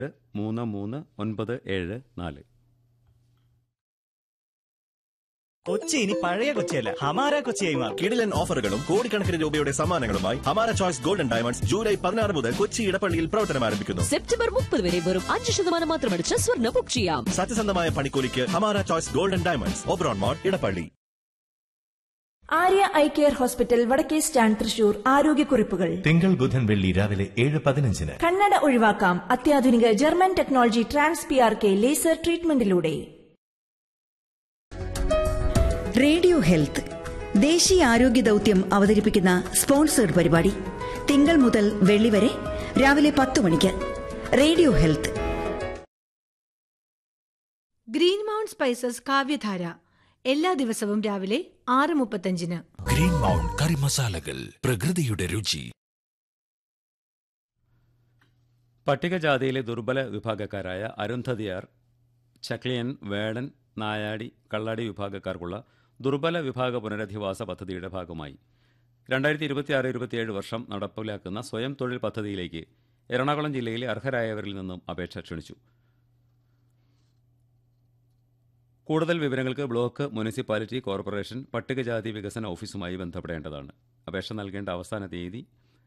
മൂന്ന് മൂന്ന് ഒൻപത് ഏഴ് നാല് കൊച്ചി ഇനി പഴയ കൊച്ചിയല്ല ഹമാര കൊച്ചിയായി മാറും കിടിലൻ ഓഫറുകളും കോടിക്കണക്കിന് രൂപയുടെ സമ്മാനങ്ങളുമായി ഹമാര ചോയ്സ് ഗോൾഡൻ ഡയമണ്ട്സ് ജൂലൈ പതിനാറ് മുതൽ കൊച്ചി ഇടപ്പള്ളിയിൽ പ്രവർത്തനം ആരംഭിക്കുന്നു സെപ്റ്റംബർ മുപ്പത് വരെ വെറും അഞ്ച് ശതമാനം മാത്രമടിച്ച് സ്വർണ്ണ ബുക്ക് ചെയ്യാം സത്യസന്ധമായ പണിക്കൂലിക്ക് Hamara choice golden diamonds Oberon mall Edappally Arya eye care hospital വടക്കേ സ്റ്റാൻഡ് തൃശൂർ ആരോഗ്യക്കുറിപ്പുകൾ തിങ്കൾ ബുധൻ വെള്ളി രാവിലെ ഏഴ് പതിനഞ്ചിന് കണ്ണട ഒഴിവാക്കാം അത്യാധുനിക German technology trans P R K laser ട്രീറ്റ്മെന്റിലൂടെ റേഡിയോ ഹെൽത്ത് ദേശീയ ആരോഗ്യ ദൗത്യം അവതരിപ്പിക്കുന്ന സ്പോൺസേഡ് പരിപാടി തിങ്കൾ മുതൽ വെള്ളി വരെ രാവിലെ പത്ത് മണിക്ക് radio health green mount spices Kavyadhara എല്ലാ ദിവസവും രാവിലെ ആറ് മുപ്പത്തഞ്ചിന് ഗ്രീൻ മൗണ്ട് കറി മസാലകൾ പ്രകൃതിയുടെ രുചി പട്ടികജാതിയിലെ ദുർബല വിഭാഗക്കാരായ അരുന്ധതിയാർ ചക്ലിയൻ വേടൻ നായാടി കള്ളാടി വിഭാഗക്കാർക്കുള്ള ദുർബല വിഭാഗ പുനരധിവാസ പദ്ധതിയുടെ ഭാഗമായി രണ്ടായിരത്തി ഇരുപത്തിയാറ് ഇരുപത്തിയേഴ് വർഷം നടപ്പിലാക്കുന്ന സ്വയം തൊഴിൽ പദ്ധതിയിലേക്ക് എറണാകുളം ജില്ലയിലെ അർഹരായവരിൽ നിന്നും അപേക്ഷ ക്ഷണിച്ചു കൂടുതൽ വിവരങ്ങൾക്ക് ബ്ലോക്ക് മുനിസിപ്പാലിറ്റി കോർപ്പറേഷൻ പട്ടികജാതി വികസന ഓഫീസുമായി ബന്ധപ്പെടേണ്ടതാണ് അപേക്ഷ നൽകേണ്ട അവസാന തീയതി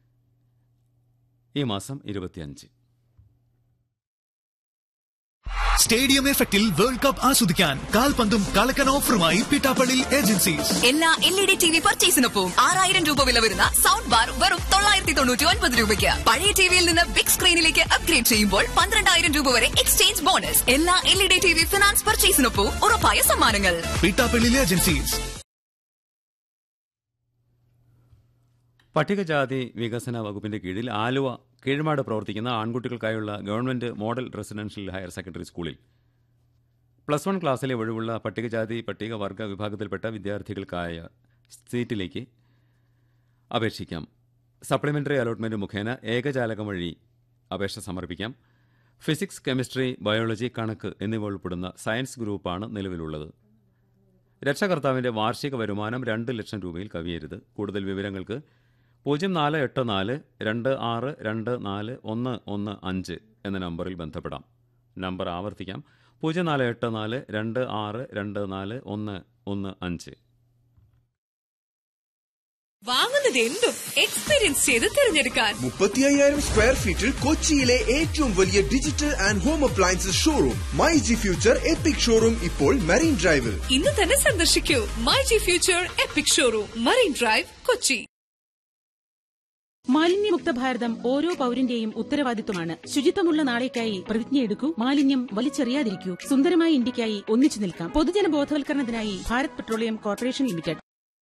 ഈ മാസം ഇരുപത്തിയഞ്ച് സ്റ്റേഡിയം എഫക്റ്റിൽ വേൾഡ് കപ്പ് ആസ്വദിക്കാൻ കാൽപന്തും കളക്കൻ ഓഫറുമായി പിട്ടാപ്പള്ളി ഏജൻസീസ് എല്ലാ L E D T V പർച്ചേസിനൊപ്പം ആറായിരം രൂപ വില വരുന്ന സൗണ്ട് ബാർ വെറും തൊള്ളായിരത്തി തൊണ്ണൂറ്റി ഒൻപത് രൂപയ്ക്ക് പഴയ ടിവിയിൽ നിന്ന് ബിഗ് സ്ക്രീനിലേക്ക് അപ്ഗ്രേഡ് ചെയ്യുമ്പോൾ പന്ത്രണ്ടായിരം രൂപ വരെ എക്സ്ചേഞ്ച് ബോണസ് എല്ലാ L E D T V finance പർച്ചേസിനൊപ്പം ഉറപ്പായ സമ്മാനങ്ങൾ പിട്ടാപ്പള്ളി ഏജൻസീസ് പട്ടികജാതി വികസന വകുപ്പിന്റെ കീഴിൽ ആലുവ കീഴ്മാട് പ്രവർത്തിക്കുന്ന ആൺകുട്ടികൾക്കായുള്ള government model residential higher secondary സ്കൂളിൽ പ്ലസ് വൺ ക്ലാസ്സിലെ ഒഴിവുള്ള പട്ടികജാതി പട്ടികവർഗ വിഭാഗത്തിൽപ്പെട്ട വിദ്യാർത്ഥികൾക്കായ സീറ്റിലേക്ക് അപേക്ഷിക്കാം സപ്ലിമെന്ററി അലോട്ട്മെന്റ് മുഖേന ഏകജാലകം വഴി അപേക്ഷ സമർപ്പിക്കാം ഫിസിക്സ് കെമിസ്ട്രി ബയോളജി കണക്ക് എന്നിവ ഉൾപ്പെടുന്ന സയൻസ് ഗ്രൂപ്പാണ് നിലവിലുള്ളത് രക്ഷകർത്താവിന്റെ വാർഷിക വരുമാനം രണ്ട് ലക്ഷം രൂപയിൽ കവിയരുത് കൂടുതൽ വിവരങ്ങൾക്ക് പൂജ്യം നാല് എട്ട് നാല് രണ്ട് ആറ് രണ്ട് നാല് ഒന്ന് ഒന്ന് അഞ്ച് എന്ന നമ്പറിൽ ബന്ധപ്പെടാം നമ്പർ ആവർത്തിക്കാം പൂജ്യം നാല് എട്ട് നാല് രണ്ട് ആറ് രണ്ട് നാല് ഒന്ന് ഒന്ന് അഞ്ച് വാങ്ങുന്നത് എന്തും എക്സ്പീരിയൻസ് ചെയ്ത് തിരഞ്ഞെടുക്കാൻ മുപ്പത്തി അയ്യായിരം സ്ക്വയർ ഫീറ്റിൽ കൊച്ചിയിലെ ഏറ്റവും വലിയ digital and home appliances showroom my G future epic showroom ഇപ്പോൾ മറീൻ ഡ്രൈവിൽ ഇന്ന് തന്നെ സന്ദർശിക്കൂ my G future epic showroom marine drive Kochi മാലിന്യമുക്ത ഭാരതം ഓരോ പൌരന്റെയും ഉത്തരവാദിത്വമാണ് ശുചിത്വമുള്ള നാളേക്കായി പ്രതിജ്ഞയെടുക്കൂ മാലിന്യം വലിച്ചെറിയാതിരിക്കൂ സുന്ദരമായ ഇന്ത്യക്കായി ഒന്നിച്ചു നിൽക്കാം പൊതുജന ബോധവൽക്കരണത്തിനായി Bharat petroleum corporation limited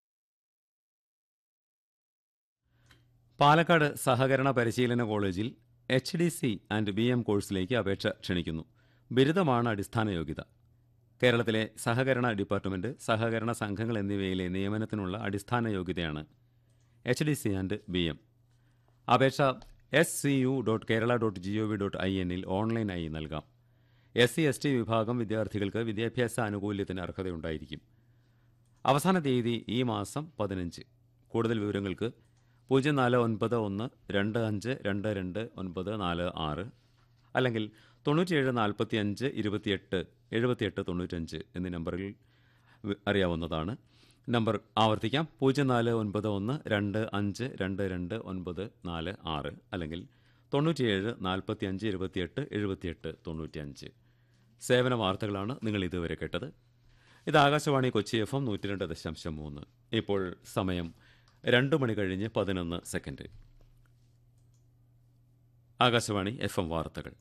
Palakkad സഹകരണ പരിശീലന കോളേജിൽ H D C and B M കോഴ്സിലേക്ക് അപേക്ഷ ക്ഷണിക്കുന്നു ബിരുദമാണ് അടിസ്ഥാന യോഗ്യത കേരളത്തിലെ സഹകരണ ഡിപ്പാർട്ട്മെന്റ് സഹകരണ സംഘങ്ങൾ എന്നിവയിലെ നിയമനത്തിനുള്ള അടിസ്ഥാന യോഗ്യതയാണ് H D C and B M അപേക്ഷ S C U dot Kerala dot G O V dot I എന്നിൽ ഓൺലൈനായി നൽകാം എസ് സി എസ് ടി വിഭാഗം വിദ്യാർത്ഥികൾക്ക് വിദ്യാഭ്യാസ ആനുകൂല്യത്തിന് അർഹതയുണ്ടായിരിക്കും അവസാന തീയതി ഈ മാസം പതിനഞ്ച് കൂടുതൽ വിവരങ്ങൾക്ക് പൂജ്യം നാല് ഒൻപത് ഒന്ന് രണ്ട് അഞ്ച് രണ്ട് രണ്ട് ഒൻപത് നാല് ആറ് അല്ലെങ്കിൽ തൊണ്ണൂറ്റിയേഴ് നാൽപ്പത്തി അഞ്ച് ഇരുപത്തിയെട്ട് എഴുപത്തിയെട്ട് തൊണ്ണൂറ്റഞ്ച് എന്നീ നമ്പറിൽ വി- അറിയാവുന്നതാണ് നമ്പർ ആവർത്തിക്കാം പൂജ്യം നാല് ഒൻപത് ഒന്ന് രണ്ട് അഞ്ച് രണ്ട് രണ്ട് ഒൻപത് നാല് ആറ് അല്ലെങ്കിൽ തൊണ്ണൂറ്റിയേഴ് നാൽപ്പത്തി അഞ്ച് ഇരുപത്തിയെട്ട് എഴുപത്തിയെട്ട് തൊണ്ണൂറ്റിയഞ്ച് സേവന വാർത്തകളാണ് നിങ്ങൾ ഇതുവരെ കേട്ടത് ഇത് ആകാശവാണി കൊച്ചി എഫ് എം നൂറ്റി രണ്ട് ദശാംശം മൂന്ന് ഇപ്പോൾ സമയം രണ്ട് മണി കഴിഞ്ഞ് പതിനൊന്ന് സെക്കൻഡ് ആകാശവാണി എഫ് എം വാർത്തകൾ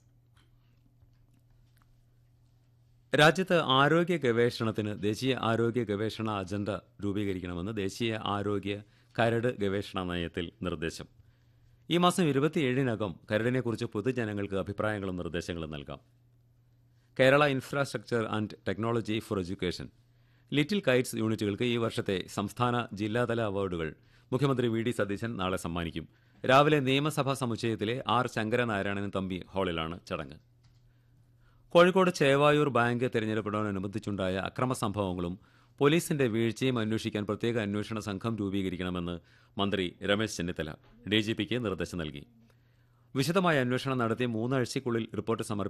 രാജ്യത്ത് ആരോഗ്യ ഗവേഷണത്തിന് ദേശീയ ആരോഗ്യ ഗവേഷണ അജണ്ട രൂപീകരിക്കണമെന്ന് ദേശീയ ആരോഗ്യ കരട് ഗവേഷണ നയത്തിൽ നിർദ്ദേശം ഈ മാസം ഇരുപത്തിയേഴിനകം കരടിനെക്കുറിച്ച് പൊതുജനങ്ങൾക്ക് അഭിപ്രായങ്ങളും നിർദ്ദേശങ്ങളും നൽകാം Kerala infrastructure and technology for education little kites യൂണിറ്റുകൾക്ക് ഈ വർഷത്തെ സംസ്ഥാന ജില്ലാതല അവാർഡുകൾ മുഖ്യമന്ത്രി വി ഡി സതീശൻ നാളെ സമ്മാനിക്കും രാവിലെ നിയമസഭാ സമുച്ചയത്തിലെ ആർ ശങ്കരനാരായണൻ തമ്പി ഹാളിലാണ് ചടങ്ങ് കോഴിക്കോട് ചേവായൂർ ബാങ്ക് തെരഞ്ഞെടുപ്പിനോടനുബന്ധിച്ചുണ്ടായ അക്രമ സംഭവങ്ങളും പോലീസിന്റെ വീഴ്ചയും അന്വേഷിക്കാൻ പ്രത്യേക അന്വേഷണ സംഘം രൂപീകരിക്കണമെന്ന് മന്ത്രി രമേശ് ചെന്നിത്തല ഡിജിപിക്ക് നിർദ്ദേശം നൽകി വിശദമായ അന്വേഷണം നടത്തി മൂന്നാഴ്ചയ്ക്കുള്ളിൽ റിപ്പോർട്ട് സമർപ്പിക്കും